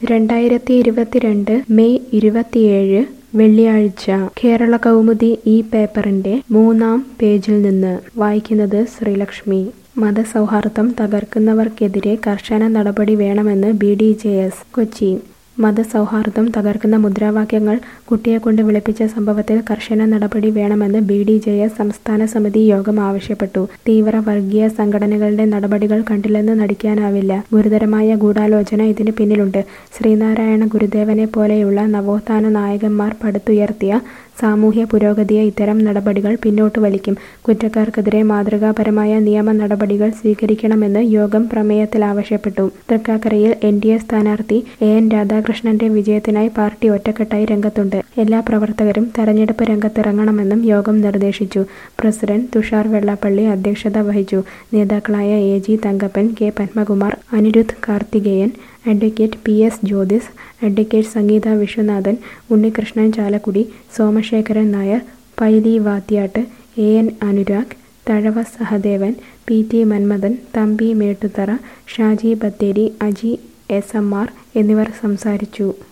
രണ്ടായിരത്തി ഇരുപത്തിരണ്ട് മെയ് ഇരുപത്തിയേഴ് വെള്ളിയാഴ്ച കേരള കൗമുദി ഈ പേപ്പറിന്റെ മൂന്നാം പേജിൽ നിന്ന് വായിക്കുന്നത് ശ്രീലക്ഷ്മി മതസൗഹാർദ്ദം തകർക്കുന്നവർക്കെതിരെ കർശന നടപടി വേണമെന്ന് B D J S Kochi മതസൗഹാർദ്ദം തകർക്കുന്ന മുദ്രാവാക്യങ്ങൾ കുട്ടിയെക്കൊണ്ട് വിളിപ്പിച്ച സംഭവത്തിൽ കർശന നടപടി വേണമെന്ന് ബി ഡി ജെ എസ് സംസ്ഥാന സമിതി യോഗം ആവശ്യപ്പെട്ടു തീവ്ര വർഗീയ സംഘടനകളുടെ നടപടികൾ കണ്ടില്ലെന്ന് നടിക്കാനാവില്ല ഗുരുതരമായ ഗൂഢാലോചന ഇതിന് പിന്നിലുണ്ട് ശ്രീനാരായണ ഗുരുദേവനെ പോലെയുള്ള നവോത്ഥാന നായകന്മാർ പടുത്തുയർത്തിയ സാമൂഹ്യ പുരോഗതിയെ ഇത്തരം നടപടികൾ പിന്നോട്ട് വലിക്കും കുറ്റക്കാർക്കെതിരെ മാതൃകാപരമായ നിയമ നടപടികൾ സ്വീകരിക്കണമെന്ന് യോഗം പ്രമേയത്തിൽ ആവശ്യപ്പെട്ടു തൃക്കാക്കരയിൽ എൻ ഡി എ സ്ഥാനാർത്ഥി എ എൻ രാധാകൃഷ്ണന്റെ വിജയത്തിനായി പാർട്ടി ഒറ്റക്കെട്ടായി രംഗത്തുണ്ട് എല്ലാ പ്രവർത്തകരും തെരഞ്ഞെടുപ്പ് രംഗത്തിറങ്ങണമെന്നും യോഗം നിർദ്ദേശിച്ചു പ്രസിഡന്റ് തുഷാർ വെള്ളാപ്പള്ളി അധ്യക്ഷത വഹിച്ചു നേതാക്കളായ A G Thankappan K Padmakumar Anirudh Karthikeyan advocate P S Jyothis advocate Sangeetha Viswanathan Unnikrishnan Chalakudy Somasekharan Nair Paily Vathyattu A N Anurag Thazhava Sahadevan P T Manmadhan Thampi Mettuthara Shaji Bathery Aji S M R എന്നിവർ സംസാരിച്ചു